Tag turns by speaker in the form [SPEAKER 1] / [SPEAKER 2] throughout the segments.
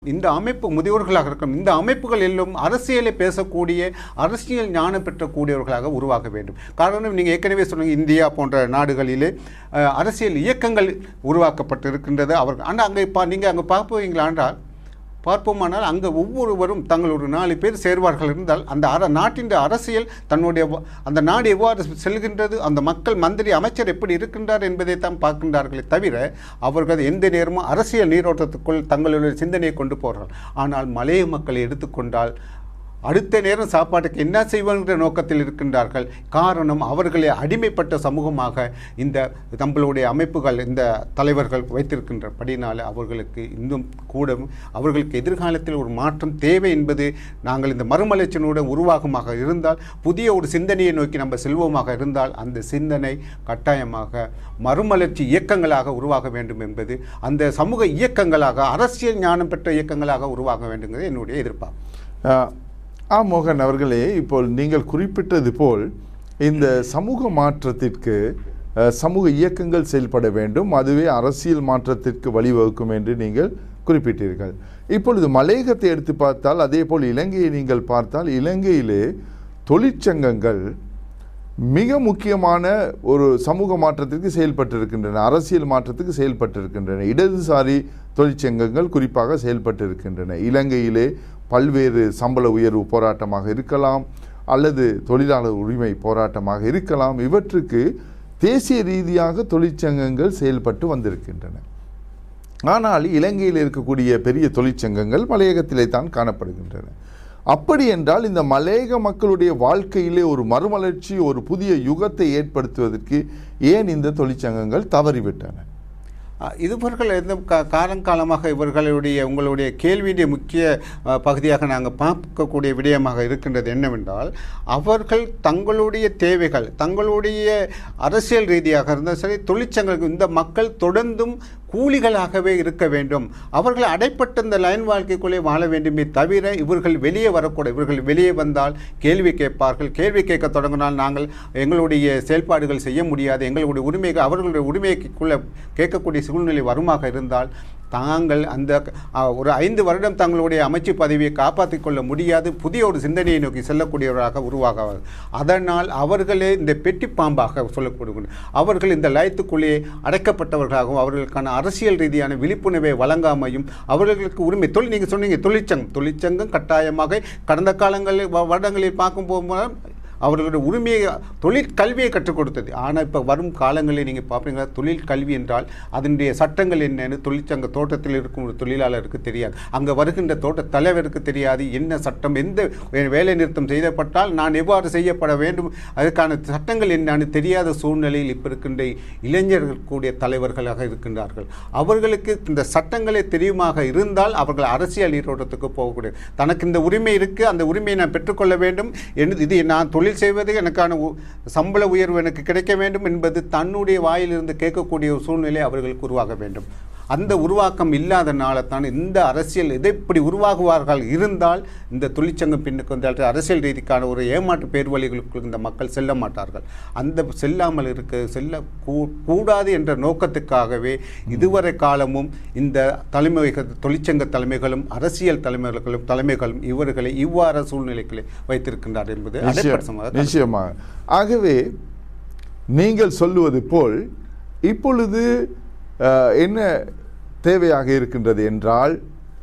[SPEAKER 1] இந்த அமைப்பு முதியோர்களாக இருக்கும் இந்த அமைப்புகள் எல்லாம் அரசியலை பேசக்கூடிய அரசியல் ஞானம் பெற்றக்கூடியவர்களாக உருவாக வேண்டும் காரணம் நீங்கள் ஏற்கனவே சொன்னீங்க இந்தியா போன்ற நாடுகளிலே அஹ், அரசியல் இயக்கங்கள் உருவாக்கப்பட்டு இருக்கின்றது அவர்கள் ஆனால் அங்கே பா நீங்கள் அங்கே பார்ப்பீங்களா என்றால் பார்ப்போமானால் அங்கே ஒவ்வொருவரும் தங்கள் ஒரு நாலு பேர் சேர்வார்கள் இருந்தால் அந்த அர நாட்டின் அரசியல் தன்னுடைய வ- அந்த நாடு எவ்வாறு செல்கின்றது அந்த மக்கள் மந்திரி அமைச்சர் எப்படி இருக்கின்றார் என்பதை தான் பார்க்கின்றார்களே தவிர அவர்கள் எந்த நேரமும் அரசியல் நீரோட்டத்துக்குள் தங்களுடைய சிந்தனையை கொண்டு போகிறார்கள் ஆனால் மலைய மக்களை எடுத்துக்கொண்டால் அடுத்த நேரம் சாப்பாட்டுக்கு என்ன செய்வாங்கிற நோக்கத்தில் இருக்கின்றார்கள் காரணம் அவர்களை அடிமைப்பட்ட சமூகமாக இந்த நம்மளுடைய அமைப்புகள் இந்த தலைவர்கள் வைத்திருக்கின்றபடினால அவர்களுக்கு இன்னும் கூட அவர்களுக்கு எதிர்காலத்தில் ஒரு மாற்றம் தேவை என்பது நாங்கள் இந்த மறுமலர்ச்சியினுடன் உருவாகமாக இருந்தால் புதிய ஒரு சிந்தனையை நோக்கி நம்ம செல்வோமாக இருந்தால் அந்த சிந்தனை கட்டாயமாக மறுமலர்ச்சி இயக்கங்களாக உருவாக வேண்டும் என்பது அந்த சமூக இயக்கங்களாக அரசியல் ஞானம் பெற்ற இயக்கங்களாக உருவாக வேண்டுங்கிறது என்னுடைய எதிர்பார்ப்பு
[SPEAKER 2] ஆஹ், ஆ மோகன் அவர்களே இப்போ நீங்கள் குறிப்பிட்டது போல் இந்த சமூக மாற்றத்திற்கு அஹ், சமூக இயக்கங்கள் செயல்பட வேண்டும் அதுவே அரசியல் மாற்றத்திற்கு வழிவகுக்கும் என்று நீங்கள் குறிப்பிட்டீர்கள் இப்பொழுது மலையகத்தை எடுத்து பார்த்தால் அதே போல் இலங்கையை நீங்கள் பார்த்தால் இலங்கையிலே தொழிற்சங்கங்கள் மிக முக்கியமான ஒரு சமூக மாற்றத்திற்கு செயல்பட்டிருக்கின்றன அரசியல் மாற்றத்துக்கு செயல்பட்டிருக்கின்றன இடதுசாரி தொழிற்சங்கங்கள் குறிப்பாக செயல்பட்டிருக்கின்றன இலங்கையிலே பல்வேறு சம்பள உயர்வு போராட்டமாக இருக்கலாம் அல்லது தொழிலாளர் உரிமை போராட்டமாக இருக்கலாம் இவற்றுக்கு தேசிய ரீதியாக தொழிற்சங்கங்கள் செயல்பட்டு வந்திருக்கின்றன ஆனால் இலங்கையில் இருக்கக்கூடிய பெரிய தொழிற்சங்கங்கள் மலையகத்திலே தான் காணப்படுகின்றன அப்படி என்றால் இந்த மலையக மக்களுடைய வாழ்க்கையிலே ஒரு மறுமலர்ச்சி ஒரு புதிய யுகத்தை ஏற்படுத்துவதற்கு ஏன் இந்த தொழிற்சங்கங்கள் தவறிவிட்டன
[SPEAKER 1] அஹ் இவர்கள் எந்த கா காலங்காலமாக இவர்களுடைய உங்களுடைய கேள்வியுடைய முக்கிய அஹ், பகுதியாக நாங்கள் பார்க்கக்கூடிய விடயமாக இருக்கின்றது என்னவென்றால் அவர்கள் தங்களுடைய தேவைகள் தங்களுடைய அரசியல் ரீதியாக இருந்தால் சரி தொழிற்சங்கங்கள் இந்த மக்கள் தொடர்ந்தும் கூலிகளாகவே இருக்க வேண்டும் அவர்கள் அடைப்பட்ட இந்த லைன் வாழ்க்கைக்குள்ளே வாழ வேண்டுமே தவிர இவர்கள் வெளியே வரக்கூடாது இவர்கள் வெளியே வந்தால் கேள்வி கேட்பார்கள் கேள்வி கேட்க தொடங்கினால் நாங்கள் எங்களுடைய செயல்பாடுகள் செய்ய முடியாது எங்களுடைய உரிமைகள் அவர்களுடைய உரிமைக்குள்ளே கேட்கக்கூடிய சூழ்நிலை வருமாக இருந்தால் தாங்கள் அந்த அஹ், ஒரு ஐந்து வருடம் தங்களுடைய அமைச்சு பதவியை காப்பாற்றிக் கொள்ள முடியாது புதிய ஒரு சிந்தனையை நோக்கி செல்லக்கூடியவராக உருவாகுவார்கள் அதனால் அவர்களே இந்த பெட்டி பாம்பாக சொல்லக்கூடிய அவர்கள் இந்த லயத்துக்குள்ளே அடைக்கப்பட்டவர்களாகவும் அவர்களுக்கான அரசியல் ரீதியான விழிப்புணர்வை வழங்காமையும் அவர்களுக்கு உரிமை தொழில் நீங்கள் சொன்னீங்க தொழிற்சங்கம் தொழிற்சங்கம் கட்டாயமாக கடந்த காலங்களில் வ- வருடங்களில் பார்க்கும் போகும்போது அவர்களுடைய உரிமையை தொழிற்கல்வியை கற்றுக் கொடுத்தது ஆனால் இப்போ வரும் காலங்களில் நீங்கள் பார்ப்பீங்களா தொழில் கல்வி என்றால் அதனுடைய சட்டங்கள் என்னன்னு தொழிற்சங்க தோட்டத்தில் இருக்கும் ஒரு தொழிலாளருக்கு தெரியாது அங்கே வருகின்ற தோட்ட தலைவருக்கு தெரியாது என்ன சட்டம் எந்த வே- வேலை நிறுத்தம் செய்யப்பட்டால் நான் எவ்வாறு செய்யப்பட வேண்டும் அதற்கான சட்டங்கள் என்னன்னு தெரியாத சூழ்நிலையில் இப்போ இருக்கின்ற இளைஞர்கள் கூடிய தலைவர்களாக இருக்கின்றார்கள் அவர்களுக்கு இந்த சட்டங்களே தெரியுமாக இருந்தால் அவர்கள் அரசியல் நீரோட்டத்துக்கு போகக்கூடிய தனக்கு இந்த உரிமை இருக்குது அந்த உரிமையை நான் பெற்றுக்கொள்ள வேண்டும் என்று இது நான் தொழில் செய்வது எனக்கான உ- சம்பள உயர்வு எனக்கு கிடைக்க வேண்டும் என்பது தன்னுடைய வாயிலிருந்து கேட்கக்கூடிய ஒரு சூழ்நிலை அவர்களுக்கு உருவாக வேண்டும் அந்த உருவாக்கம் இல்லாதனால தான் இந்த அரசியல் இதை இப்படி உருவாகுவார்கள் இருந்தால் இந்த தொழிற்சங்கம் பின்னுக்கு வந்தால் அரசியல் ரீதிக்கான ஒரு ஏமாற்று பேர்வழிகளுக்கு இந்த மக்கள் செல்ல மாட்டார்கள் அந்த செல்லாமல் இருக்க செல்ல கூ- கூடாது என்ற நோக்கத்துக்காகவே இதுவரை காலமும் இந்த தலைமை தொழிற்சங்க தலைமைகளும் அரசியல் தலைமைகளும் தலைமைகளும் இவர்களை இவ்வாறு சூழ்நிலைகளை வைத்திருக்கின்றார் என்பது
[SPEAKER 2] நிச்சயம்,
[SPEAKER 1] அடைப்படுத்தமாக கருத்து.
[SPEAKER 2] நிச்சயமாக ஆகவே நீங்கள் சொல்லுவது போல் இப்பொழுது அஹ், என்ன தேவையாக இருக்கின்றது என்றால்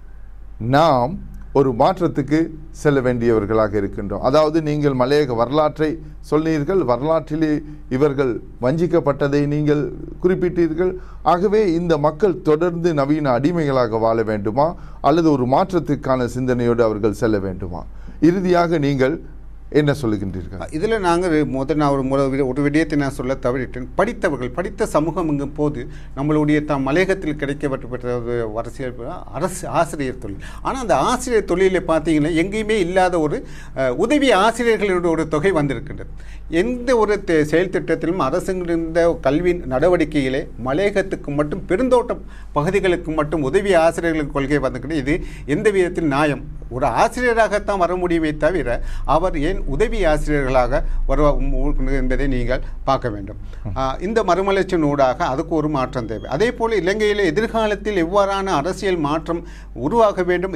[SPEAKER 2] நாம் ஒரு மாற்றத்துக்கு செல்ல வேண்டியவர்களாக இருக்கின்றோம் அதாவது நீங்கள் மலையக வரலாற்றை சொன்னீர்கள் வரலாற்றிலே இவர்கள் வஞ்சிக்கப்பட்டதை நீங்கள் குறிப்பிட்டீர்கள் ஆகவே இந்த மக்கள் தொடர்ந்து நவீன அடிமைகளாக வாழ வேண்டுமா அல்லது ஒரு மாற்றத்துக்கான சிந்தனையோடு அவர்கள் செல்ல வேண்டுமா இறுதியாக நீங்கள் என்ன சொல்லுகின்றீர்கள்
[SPEAKER 1] இதில் நாங்கள் முதல் நான் ஒரு முறை வி- ஒரு விடயத்தை நான் சொல்ல தவறிட்டேன் படித்தவர்கள் படித்த சமூகம் எங்கும் போது நம்மளுடைய த மலையகத்தில் கிடைக்கப்பட்ட ஒரு அரசியல் ப- அரசு ஆசிரியர் தொழில் ஆனால் அந்த ஆசிரியர் தொழிலை பார்த்தீங்கன்னா எங்கேயுமே இல்லாத ஒரு அஹ், உதவி ஆசிரியர்களுடைய ஒரு தொகை வந்திருக்கின்றது எந்த ஒரு தே- செயல் திட்டத்திலும் அரசுங்கிருந்த கல்வி நடவடிக்கையிலே மலையகத்துக்கு மட்டும் பெருந்தோட்ட பகுதிகளுக்கு மட்டும் உதவி ஆசிரியர்களுக்கு கொள்கை வந்திருக்கிறது இது எந்த விதத்தில் நியாயம் ஒரு ஆசிரியராகத்தான் வர முடியுமே தவிர அவர் ஏன் உதவி ஆசிரியர்களாக வர என்பதை நீங்கள் பார்க்க வேண்டும் ஆஹ் இந்த மறுமலர்ச்சியினூடாக அதுக்கு ஒரு மாற்றம் தேவை அதே போல் இலங்கையில் எதிர்காலத்தில் எவ்வாறான அரசியல் மாற்றம் உருவாக வேண்டும்